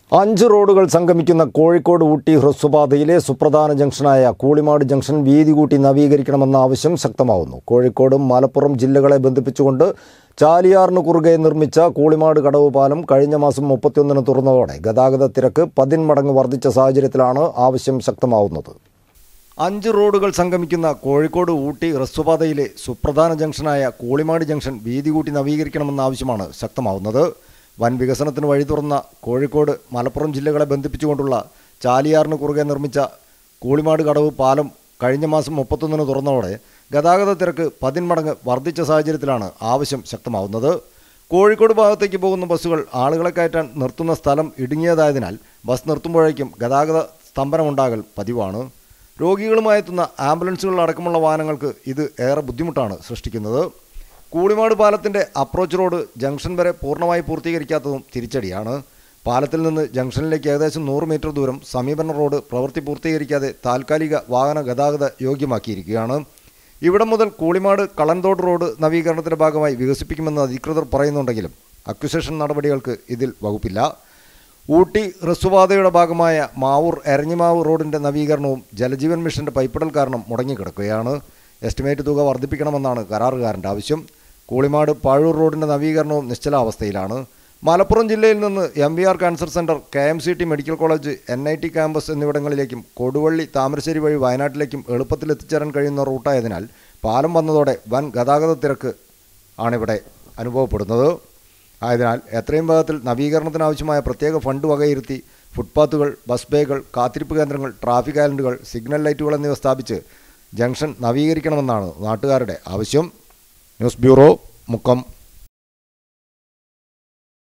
അഞ്ച് റോഡുകൾ സംഗമിക്കുന്ന കോഴിക്കോട് ഊട്ടി ഹ്രസ്വപാതയിലെ സുപ്രധാന ജംഗ്ഷനായ കൂളിമാട് ജംഗ്ഷൻ വീതി കൂട്ടി നവീകരിക്കണമെന്ന ആവശ്യം ശക്തമാവുന്നു കോഴിക്കോടും മലപ്പുറം ജില്ലകളെ ബന്ധിപ്പിച്ചുകൊണ്ട് ചാലിയാറിന് കുറുകെ നിർമ്മിച്ച കൂളിമാട് കടവ് പാലം കഴിഞ്ഞ മാസം മുപ്പത്തിയൊന്നിന് തുറന്നതോടെ ഗതാഗത തിരക്ക് പതിന്മടങ്ങ് വർദ്ധിച്ച സാഹചര്യത്തിലാണ് ആവശ്യം ശക്തമാവുന്നത് അഞ്ച് റോഡുകൾ സംഗമിക്കുന്ന കോഴിക്കോട് ഊട്ടി ഹ്രസ്വപാതയിലെ സുപ്രധാന ജംഗ്ഷനായ കൂളിമാട് ജംഗ്ഷൻ വീതി കൂട്ടി നവീകരിക്കണമെന്ന ആവശ്യമാണ് ശക്തമാവുന്നത് വൻ വികസനത്തിന് വഴി തുറന്ന കോഴിക്കോട് മലപ്പുറം ജില്ലകളെ ബന്ധിപ്പിച്ചുകൊണ്ടുള്ള ചാലിയാറിന് കുറുകെ നിർമ്മിച്ച കൂളിമാട് കടവ് പാലം കഴിഞ്ഞ മാസം മുപ്പത്തൊന്നിന് തുറന്നതോടെ ഗതാഗത തിരക്ക് പതിന്മടങ്ങ് വർദ്ധിച്ച സാഹചര്യത്തിലാണ് ആവശ്യം ശക്തമാവുന്നത് കോഴിക്കോട് ഭാഗത്തേക്ക് പോകുന്ന ബസ്സുകൾ ആളുകളെ കയറ്റാൻ നിർത്തുന്ന സ്ഥലം ഇടുങ്ങിയതായതിനാൽ ബസ് നിർത്തുമ്പോഴേക്കും ഗതാഗത സ്തംഭനമുണ്ടാകൽ പതിവാണ് രോഗികളുമായി എത്തുന്ന ആംബുലൻസുകൾ അടക്കമുള്ള വാഹനങ്ങൾക്ക് ഇത് ഏറെ ബുദ്ധിമുട്ടാണ് സൃഷ്ടിക്കുന്നത് കൂളിമാട് പാലത്തിൻ്റെ അപ്രോച്ച് റോഡ് ജംഗ്ഷൻ വരെ പൂർണ്ണമായി പൂർത്തീകരിക്കാത്തതും തിരിച്ചടിയാണ് പാലത്തിൽ നിന്ന് ജംഗ്ഷനിലേക്ക് ഏകദേശം നൂറ് മീറ്റർ ദൂരം സമീപന റോഡ് പ്രവൃത്തി പൂർത്തീകരിക്കാതെ താൽക്കാലിക വാഹന ഗതാഗത യോഗ്യമാക്കിയിരിക്കുകയാണ് ഇവിടം മുതൽ കൂളിമാട് കളൻതോട് റോഡ് നവീകരണത്തിൻ്റെ ഭാഗമായി വികസിപ്പിക്കുമെന്ന് അധികൃതർ പറയുന്നുണ്ടെങ്കിലും അക്വിസേഷൻ നടപടികൾക്ക് ഇതിൽ വകുപ്പില്ല ഊട്ടി ഹ്രസ്വപാതയുടെ ഭാഗമായ മാവൂർ എരഞ്ഞിമാവ് റോഡിൻ്റെ നവീകരണവും ജലജീവൻ മിഷന്റെ പൈപ്പിടൽ കാരണം മുടങ്ങിക്കിടക്കുകയാണ് എസ്റ്റിമേറ്റ് തുക വർദ്ധിപ്പിക്കണമെന്നാണ് കരാറുകാരൻ്റെ ആവശ്യം കൂളിമാട് പാഴൂർ റോഡിൻ്റെ നവീകരണവും നിശ്ചലാവസ്ഥയിലാണ് മലപ്പുറം ജില്ലയിൽ നിന്ന് M V R cancer centre K M C T medical college N I T campus എന്നിവിടങ്ങളിലേക്കും കൊടുവള്ളി താമരശ്ശേരി വഴി വയനാട്ടിലേക്കും എളുപ്പത്തിൽ എത്തിച്ചേരാൻ കഴിയുന്ന റൂട്ടായതിനാൽ പാലം വന്നതോടെ വൻ ഗതാഗത തിരക്ക് ആണിവിടെ അനുഭവപ്പെടുന്നത് ആയതിനാൽ എത്രയും വേഗത്തിൽ നവീകരണത്തിനാവശ്യമായ പ്രത്യേക ഫണ്ട് വകയിരുത്തി ഫുട്പാത്തുകൾ ബസ് ബേകൾ കാത്തിരിപ്പ് കേന്ദ്രങ്ങൾ ട്രാഫിക് ഐലൻഡുകൾ സിഗ്നൽ ലൈറ്റുകൾ എന്നിവ സ്ഥാപിച്ച് ജംഗ്ഷൻ നവീകരിക്കണമെന്നാണ് നാട്ടുകാരുടെ ആവശ്യം ന്യൂസ് ബ്യൂറോ മുക്കം